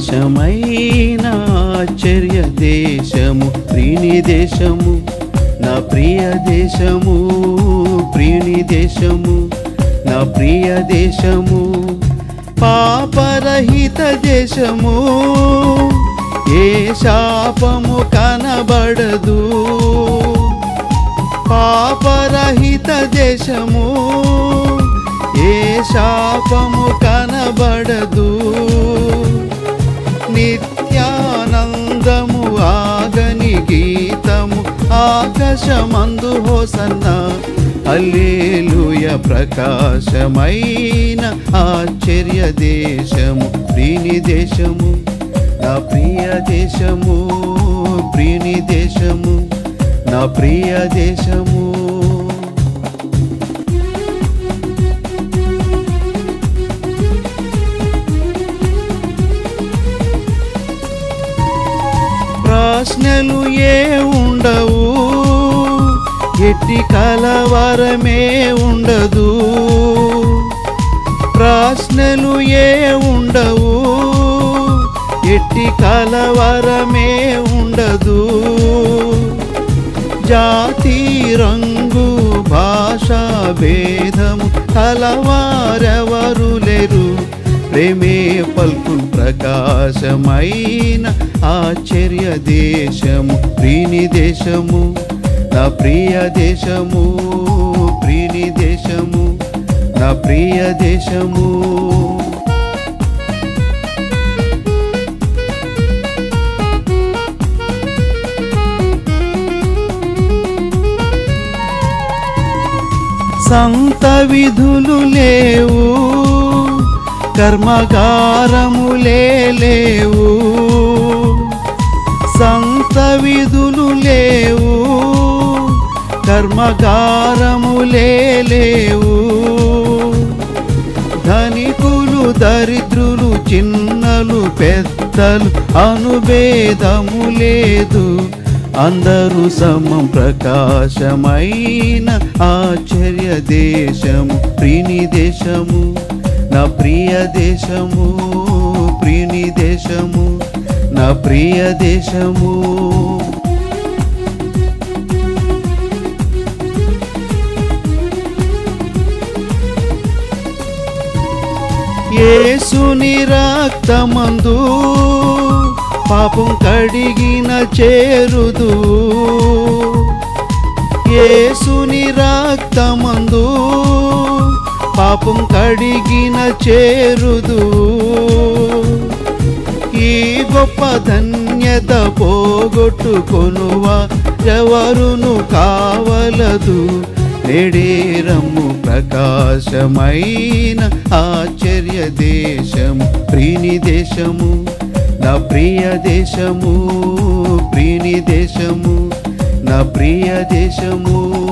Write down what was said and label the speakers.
Speaker 1: ప్రకాశమైన ఆశ్చర్య దేశము ప్రియుని దేశము నా ప్రియ దేశము ప్రియుని దేశము నా ప్రియ దేశము పాపరహిత దేశము ఏ శాపము కనబడదు పాపరహిత దేశము ఏ శాపము కనబడదు నిత్యానందము ఆగని గీతము ఆకాశమందు హోసన్న అల్లేలుయ ప్రకాశమైన ఆశ్చర్య దేశము ప్రిని దేశము నా ప్రియ దేశము ప్రియుని దేశము నా ప్రియ దేశము ప్రశ్నలు ఏ ఉండవు ఎట్టి కలవరమే ఉండదు ప్రశ్నలు ఏ ఉండవు ఎట్టి కలవరమే ఉండదు జాతి రంగు భాషా భేదము కలవారెవరు లేరు ప్రేమే పల్కు ప్రకాశమైన ఆశ్చర్య దేశము ప్రీని దేశము నా ప్రియ దేశము ప్రీని దేశము నా ప్రియ దేశము సంత విధులు లేవు కర్మగారములే లేవు సంత విధులు లేవు కర్మగారములే లేవు ధనికులు దరిద్రులు చిన్నలు పెద్దలు అనుభేదము లేదు అందరూ సమం ప్రకాశమైన ఆశ్చర్య దేశము ప్రిని దేశము నా ప్రియ దేశము ప్రియుని దేశము నా ప్రియ దేశము యేసుని రక్తమందు పాపం కడిగిన చేరుదు యేసుని రక్తమందు పాపం కడిగిన చేరుదు ఈ గొప్ప ధన్యత పోగొట్టుకొనువా ఎవరును కావలదు నేడేరము ప్రకాశమైన ఆశ్చర్య దేశము ప్రీని దేశము నా ప్రియ దేశము ప్రీని దేశము నా ప్రియ దేశము